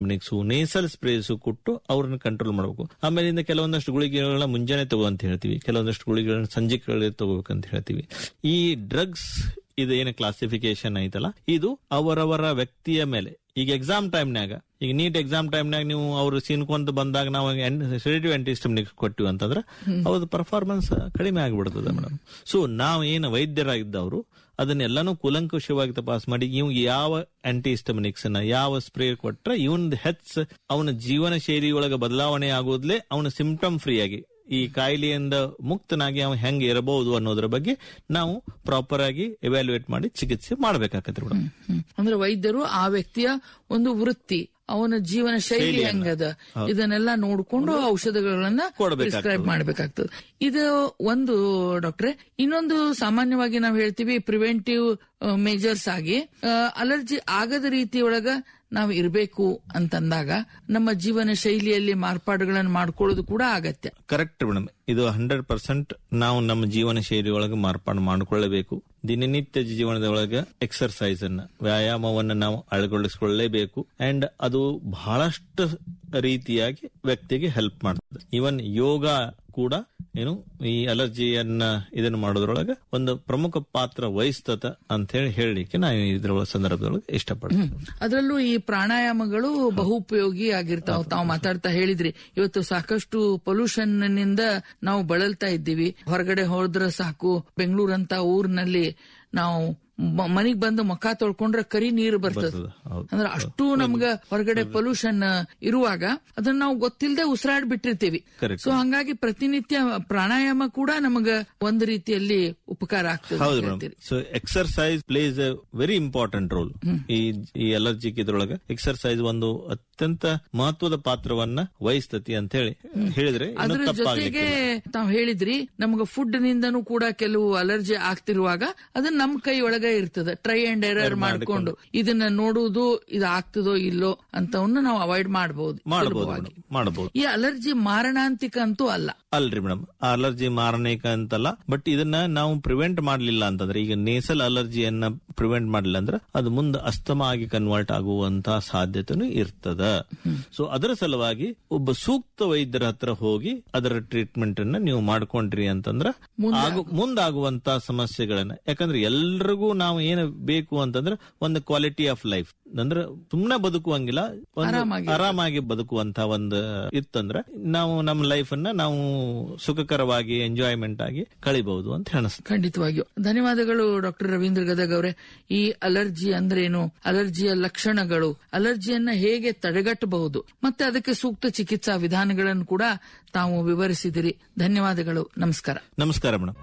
ಆಂಟಿಹಿಸ್ಟಮಿನಿಕ್ಸ್ nasal sprays ಕೊಟ್ಟು ಅವ್ರನ್ನ control ಮಾಡಬೇಕು ಆಮೇಲಿಂದ ಕೆಲವೊಂದಷ್ಟು ಗುಳಿಗೆಗಳನ್ನ ಮುಂಜಾನೆ ತಗೋ ಅಂತ ಹೇಳ್ತೀವಿ ಕೆಲವೊಂದಷ್ಟು ಗುಳಿಗೆಗಳನ್ನ ಸಂಜೆ ತಗೋಬೇಕಂತ ಹೇಳ್ತೀವಿ ಈ ಡ್ರಗ್ಸ್ ಇದು ಏನು ಕ್ಲಾಸಿಫಿಕೇಶನ್ ಐತಲ್ಲ ಇದು ಅವರವರ ವ್ಯಕ್ತಿಯ ಮೇಲೆ ಈಗ ಎಕ್ಸಾಮ್ ಟೈಮ್ನಾಗ ಈಗ ನೀಟ್ ಎಕ್ಸಾಮ್ ಟೈಮ್ನಾಗ ನೀವು ಅವ್ರು ಸೀನ್ಕೊಂತ ಬಂದಾಗ ನಾವು ಸೆಡೇಟಿವ್ ಆಂಟಿಸ್ಟಮಿನಿಕ್ಸ್ ಕೊಟ್ಟಿವಿ ಅಂತಂದ್ರೆ ಅವ್ರದ್ದು ಪರ್ಫಾರ್ಮೆನ್ಸ್ ಕಡಿಮೆ ಆಗಿಬಿಡ್ತದೆ ಮೇಡಮ್ ಸೊ ನಾವು ಏನು ವೈದ್ಯರಾಗಿದ್ದವರು ಅದನ್ನೆಲ್ಲಾನು ಕೂಲಂಕುಷವಾಗಿ ತಪಾಸ್ ಮಾಡಿ ಇವ್ ಯಾವ ಆಂಟಿಸ್ಟಮಿನಿಕ್ಸ್ ನ ಯಾವ ಸ್ಪ್ರೇ ಕೊಟ್ರೆ ಇವನ್ ಹೆಚ್ಚ ಅವನ ಜೀವನ ಶೈಲಿಯೊಳಗೆ ಬದಲಾವಣೆ ಆಗೋದ್ಲೆ ಅವನ ಸಿಂಪ್ಟಮ್ ಫ್ರೀ ಆಗಿ ಈ ಕಾಯಿಲೆಯಿಂದ ಮುಕ್ತನಾಗಿ ಅವ ಹೆಂಗ್ ಇರಬಹುದು ಅನ್ನೋದ್ರ ಬಗ್ಗೆ ನಾವು ಪ್ರಾಪರ್ ಆಗಿ ಎವ್ಯಾಲ್ಯೂಯೇಟ್ ಮಾಡಿ ಚಿಕಿತ್ಸೆ ಮಾಡ್ಬೇಕಾಗತ್ತೆ ಮೇಡಮ್ ಹ್ಮ್. ಅಂದ್ರೆ ವೈದ್ಯರು ಆ ವ್ಯಕ್ತಿಯ ಒಂದು ವೃತ್ತಿ ಅವನ ಜೀವನ ಶೈಲಿ ಶೈಲಿಯನ್ನ. ಹೆಂಗದ ಇದನ್ನೆಲ್ಲ ನೋಡ್ಕೊಂಡು ಔಷಧಗಳನ್ನ ಕೊಡ್ಬೇಕಾಗ್ತದೆ. ಪ್ರಿಸ್ಕ್ರೈಬ್ ಮಾಡ್ಬೇಕಾಗ್ತದೆ ಇದು ಒಂದು ಡಾಕ್ಟ್ರೆ ಇನ್ನೊಂದು ಸಾಮಾನ್ಯವಾಗಿ ನಾವು ಹೇಳ್ತೀವಿ ಪ್ರಿವೆಂಟಿವ್ ಮೇಜರ್ಸ್ ಆಗಿ ಅಲರ್ಜಿ ಆಗದ ರೀತಿಯೊಳಗ ನಾವು ಇರಬೇಕು ಅಂತಂದಾಗ ನಮ್ಮ ಜೀವನ ಶೈಲಿಯಲ್ಲಿ ಮಾರ್ಪಾಡುಗಳನ್ನು ಮಾಡ್ಕೊಳ್ಳೋದು ಕೂಡ ಅಗತ್ಯ ಕರೆಕ್ಟ್ ಮೇಡಮ್ ಇದು ಹಂಡ್ರೆಡ್ ಪರ್ಸೆಂಟ್ ನಾವು ನಮ್ಮ ಜೀವನ ಶೈಲಿ ಒಳಗೆ ಮಾರ್ಪಾಡು ಮಾಡಿಕೊಳ್ಳಬೇಕು ದಿನನಿತ್ಯ ಜೀವನದ ಒಳಗೆ ಎಕ್ಸರ್ಸೈಸ್ ಅನ್ನ ವ್ಯಾಯಾಮವನ್ನ ನಾವು ಅಳವಡಿಸಿಕೊಳ್ಳಲೇಬೇಕು ಅಂಡ್ ಅದು ಬಹಳಷ್ಟು ರೀತಿಯಾಗಿ ವ್ಯಕ್ತಿಗೆ ಹೆಲ್ಪ್ ಮಾಡ್ತದೆ ಇವನ್ ಯೋಗ ಕೂಡ ಏನು ಈ ಅಲರ್ಜಿಯನ್ನ ಇದನ್ನ ಮಾಡೋದ್ರೊಳಗೆ ಒಂದು ಪ್ರಮುಖ ಪಾತ್ರ ವಹಿಸ್ತದ ಅಂತ ಹೇಳಿ ಹೇಳಲಿಕ್ಕೆ ನಾನು ಇದ್ರ ಸಂದರ್ಭದೊಳಗೆ ಇಷ್ಟಪಡ್ತೀನಿ ಅದರಲ್ಲೂ ಈ ಪ್ರಾಣಾಯಾಮಗಳು ಬಹು ಉಪಯೋಗಿ ಆಗಿರ್ತಾವ ತಾವು ಮಾತಾಡ್ತಾ ಹೇಳಿದ್ರಿ ಇವತ್ತು ಸಾಕಷ್ಟು ಪೊಲ್ಯೂಷನ್ ನಿಂದ ನಾವು ಬಳಲ್ತಾ ಇದ್ದೀವಿ ಹೊರಗಡೆ ಹೋದ್ರ ಸಾಕು ಬೆಂಗಳೂರಂತ ಊರಿನಲ್ಲಿ ನಾವು ಮ- ಮನಿಗ್ ಬಂದು ಮುಖ ತೊಳ್ಕೊಂಡ್ರೆ ಕರಿ ನೀರು ಬರ್ತದೆ ಬರ್ತದೆ, ಹೌದು. ಅಂದ್ರೆ ಅಷ್ಟು ನಮ್ಗ ಹೊರಗಡೆ ಪೊಲ್ಯೂಷನ್ ಇರುವಾಗ ಅದನ್ನ ನಾವು ಗೊತ್ತಿಲ್ಲದೆ ಉಸಿರಾಡ್ ಬಿಟ್ಟಿರ್ತೀವಿ Correct. ಸೊ ಹಂಗಾಗಿ ಪ್ರತಿನಿತ್ಯ ಪ್ರಾಣಾಯಾಮ ಕೂಡ ನಮಗ ಒಂದು ರೀತಿಯಲ್ಲಿ ಉಪಕಾರ ಆಗ್ತದೆ ಹೌದು ಅಂತ ಮೇಡಮ್ ಹೇಳ್ತೀರಿ. So exercise plays a very important role ಈ ಈ ಅಲರ್ಜಿಕ್ ಇದ್ರೊಳಗೆ ಎಕ್ಸರ್ಸೈಸ್ ಒಂದು ಅತ್ಯಂತ ಮಹತ್ವದ ಪಾತ್ರವನ್ನ ವಹಿಸ್ತತಿ ಅಂತ ಹೇಳಿ ಹೇಳಿದ್ರೆ ಇನ್ನು ಅದ್ರ ತಪ್ಪಾಗ್ಲಿಕ್ಕೆ ಜೊತೆಗೆ ತಾವ್ ಹೇಳಿದ್ರಿ ನಮ್ಗ ಫುಡ್ ನಿಂದನೂ ಕೂಡ ಕೆಲವು ಅಲರ್ಜಿ ಆಗ್ತಿರುವಾಗ ಅದನ್ನ ನಮ್ ಕೈ ಒಳಗೆ ಇರ್ತದೆ ಟ್ರೈ ಅಂಡ್ ಎರರ್ ಮಾಡ್ಕೊಂಡು ಇದನ್ನ ನೋಡುವುದು ಇದು ಆಗ್ತದೋ ಇಲ್ಲೋ ಅಂತವನ್ನ ನಾವು ಅವಾಯ್ಡ್ ಮಾಡಬಹುದು ಮಾಡಬಹುದು ಮೇಡಮ್ ಮಾಡಬಹುದು ಈ ಅಲರ್ಜಿ ಮಾರಣಾಂತಿಕ ಅಂತೂ ಅಲ್ಲ ಅಲ್ರಿ ಮೇಡಮ್ ಅಲರ್ಜಿ ಮಾರನೇಕ ಅಂತಲ್ಲ ಬಟ್ ಇದನ್ನ ನಾವು ಪ್ರಿವೆಂಟ್ ಮಾಡ್ಲಿಲ್ಲ ಅಂತಂದ್ರೆ ಈಗ ನೇಸಲ್ ಅಲರ್ಜಿಯನ್ನ ಪ್ರಿವೆಂಟ್ ಮಾಡ್ಲಿಲ್ಲ ಅಂದ್ರೆ ಅದು ಮುಂದೆ ಅಸ್ತಮ ಆಗಿ ಕನ್ವರ್ಟ್ ಆಗುವಂತಹ ಸಾಧ್ಯತೆನೂ ಇರ್ತದ ಸೊ ಅದರ ಸಲುವಾಗಿ ಒಬ್ಬ ಸೂಕ್ತ ವೈದ್ಯರ ಹತ್ರ ಹೋಗಿ ಅದರ ಟ್ರೀಟ್ಮೆಂಟ್ ಅನ್ನ ನೀವು ಮಾಡ್ಕೊಂಡ್ರಿ ಅಂತಂದ್ರ ಆಗು ಮುಂದಾಗುವಂತ ಸಮಸ್ಯೆಗಳನ್ನ ಯಾಕಂದ್ರೆ ಎಲ್ರಿಗೂ ನಾವು ಏನು ಬೇಕು ಅಂತಂದ್ರೆ ಒಂದು ಕ್ವಾಲಿಟಿ ಆಫ್ ಲೈಫ್ ಅಂದ್ರೆ ಸುಮ್ನೆ ಬದುಕುವಂಗಿಲ್ಲ ಒಂದು ಆರಾಮಾಗಿ. ಆರಾಮಾಗಿ ಬದುಕುವಂತ ಒಂದು ಇತ್ತಂದ್ರೆ ನಾವು ನಮ್ಮ ಲೈಫ್ ಅನ್ನ ನಾವು ಸುಖಕರವಾಗಿ ಎಂಜಾಯ್ಮೆಂಟ್ ಆಗಿ ಕಳಿಬಹುದು ಅಂತ ಅನಿಸ್ತದೆ ಖಂಡಿತವಾಗಿಯೂ ಧನ್ಯವಾದಗಳು ಡಾಕ್ಟರ್ ರವೀಂದ್ರ ಗದಗ್ ಅವರೇ ಈ ಅಲರ್ಜಿ ಅಂದ್ರೇನು ಅಲರ್ಜಿಯ ಲಕ್ಷಣಗಳು ಅಲರ್ಜಿಯನ್ನ ಹೇಗೆ ತಡೆಗಟ್ಟಬಹುದು ಮತ್ತೆ ಅದಕ್ಕೆ ಸೂಕ್ತ ಚಿಕಿತ್ಸಾ ವಿಧಾನಗಳನ್ನು ಕೂಡ ತಾವು ವಿವರಿಸಿದಿರಿ ಧನ್ಯವಾದಗಳು ನಮಸ್ಕಾರ ನಮಸ್ಕಾರ ಮೇಡಮ್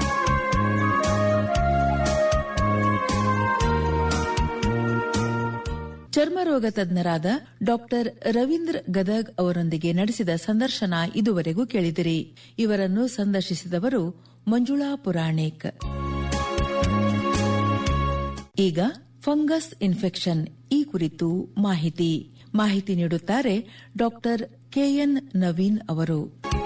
ಚರ್ಮರೋಗ ತಜ್ಞರಾದ ಡಾಕ್ಟರ್ ರವೀಂದ್ರ ಗದಗ್ ಅವರೊಂದಿಗೆ ನಡೆಸಿದ ಸಂದರ್ಶನ ಇದುವರೆಗೂ ಕೇಳಿದಿರಿ ಇವರನ್ನು ಸಂದರ್ಶಿಸಿದವರು ಮಂಜುಳಾ ಪುರಾಣಿಕ್ ಈಗ ಫಂಗಸ್ ಇನ್ಫೆಕ್ಷನ್ ಈ ಕುರಿತು ಮಾಹಿತಿ ಮಾಹಿತಿ ನೀಡುತ್ತಾರೆ ಡಾಕ್ಟರ್ ಕೆಎನ್ ನವೀನ್ ಅವರು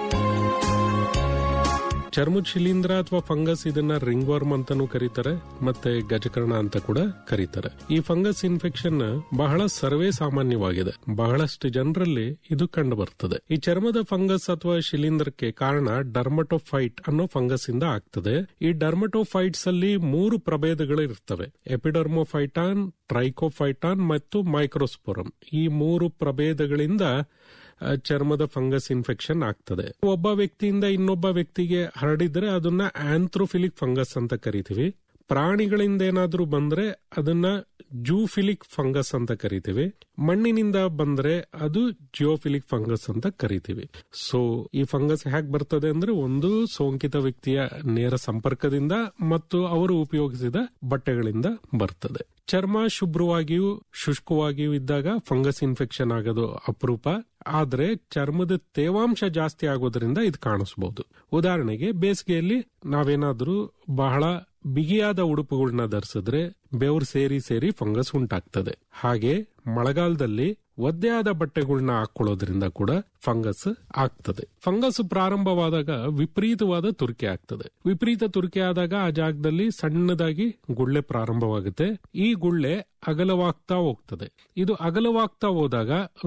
ಚರ್ಮದ ಶಿಲೀಂಧ್ರ ಅಥವಾ ಫಂಗಸ್ ಇದನ್ನ ರಿಂಗ್ ವರ್ಮ್ ಅಂತಾನೂ ಕರೀತಾರೆ ಮತ್ತೆ ಗಜಕರ್ಣ ಅಂತ ಕೂಡ ಕರೀತಾರೆ ಈ ಫಂಗಸ್ ಇನ್ಫೆಕ್ಷನ್ ಬಹಳ ಸರ್ವೇ ಸಾಮಾನ್ಯವಾಗಿದೆ ಬಹಳಷ್ಟು ಜನರಲ್ಲಿ ಇದು ಕಂಡು ಬರ್ತದೆ ಈ ಚರ್ಮದ ಫಂಗಸ್ ಅಥವಾ ಶಿಲೀಂಧ್ರಕ್ಕೆ ಕಾರಣ ಡರ್ಮಟೋಫೈಟ್ ಅನ್ನೋ ಫಂಗಸ್ ಇಂದ ಆಗ್ತದೆ ಈ ಡರ್ಮಟೋಫೈಟ್ಸ್ ಅಲ್ಲಿ ಮೂರು ಪ್ರಭೇದಗಳು ಇರ್ತವೆ ಎಪಿಡರ್ಮೋಫೈಟಾನ್ ಟ್ರೈಕೋಫೈಟಾನ್ ಮತ್ತು ಮೈಕ್ರೋಸ್ಪೋರಮ್ ಈ ಮೂರು ಪ್ರಭೇದಗಳಿಂದ ಆ, ಚರ್ಮದ ಫಂಗಸ್ ಇನ್ಫೆಕ್ಷನ್ ಆಗ್ತದೆ ಒಬ್ಬ ವ್ಯಕ್ತಿಯಿಂದ ಇನ್ನೊಬ್ಬ ವ್ಯಕ್ತಿಗೆ ಹರಡಿದ್ರೆ ಅದನ್ನ ಆಂಥ್ರೋಫಿಲಿಕ್ ಫಂಗಸ್ ಅಂತ ಕರಿತೀವಿ ಪ್ರಾಣಿಗಳಿಂದ ಏನಾದ್ರೂ ಬಂದ್ರೆ ಅದನ್ನ ಜೂಫಿಲಿಕ್ ಫಂಗಸ್ ಅಂತ ಕರಿತೀವಿ ಮಣ್ಣಿನಿಂದ ಬಂದ್ರೆ ಅದು ಜಿಯೋಫಿಲಿಕ್ ಫಂಗಸ್ ಅಂತ ಕರಿತೀವಿ ಸೊ ಈ ಫಂಗಸ್ ಹೇಗ್ ಬರ್ತದೆ ಅಂದ್ರೆ ಒಂದು ಸೋಂಕಿತ ವ್ಯಕ್ತಿಯ ನೇರ ಸಂಪರ್ಕದಿಂದ ಮತ್ತು ಅವರು ಉಪಯೋಗಿಸಿದ ಬಟ್ಟೆಗಳಿಂದ ಬರ್ತದೆ ಚರ್ಮ ಶುಭ್ರವಾಗಿಯೂ ಶುಷ್ಕವಾಗಿಯೂ ಇದ್ದಾಗ ಫಂಗಸ್ ಇನ್ಫೆಕ್ಷನ್ ಆಗೋದು ಅಪರೂಪ ಆದ್ರೆ ಚರ್ಮದ ತೇವಾಂಶ ಜಾಸ್ತಿ ಆಗೋದ್ರಿಂದ ಇದು ಕಾಣಿಸಬಹುದು ಉದಾಹರಣೆಗೆ ಬೇಸಿಗೆಯಲ್ಲಿ ನಾವೇನಾದ್ರೂ ಬಹಳ ಬಿಗಿಯಾದ ಉಡುಪುಗಳನ್ನ ಧರಿಸಿದ್ರೆ ಬೆವರು ಸೇರಿ ಸೇರಿ ಫಂಗಸ್ ಉಂಟಾಗ್ತದೆ ಹಾಗೆ ಮಳೆಗಾಲದಲ್ಲಿ ಒದ್ದೆಯಾದ ಬಟ್ಟೆಗಳನ್ನ ಹಾಕೊಳ್ಳೋದ್ರಿಂದ ಕೂಡ ಫಂಗಸ್ ಆಗ್ತದೆ ಫಂಗಸ್ ಪ್ರಾರಂಭವಾದಾಗ ವಿಪರೀತವಾದ ತುರಿಕೆ ಆಗ್ತದೆ ವಿಪರೀತ ತುರಿಕೆ ಆದಾಗ ಆ ಜಾಗದಲ್ಲಿ ಸಣ್ಣದಾಗಿ ಗುಳ್ಳೆ ಪ್ರಾರಂಭವಾಗುತ್ತೆ ಈ ಗುಳ್ಳೆ ಅಗಲವಾಗ್ತಾ ಹೋಗ್ತದೆ ಇದು ಅಗಲವಾಗ್ತಾ ಹೋದಾಗ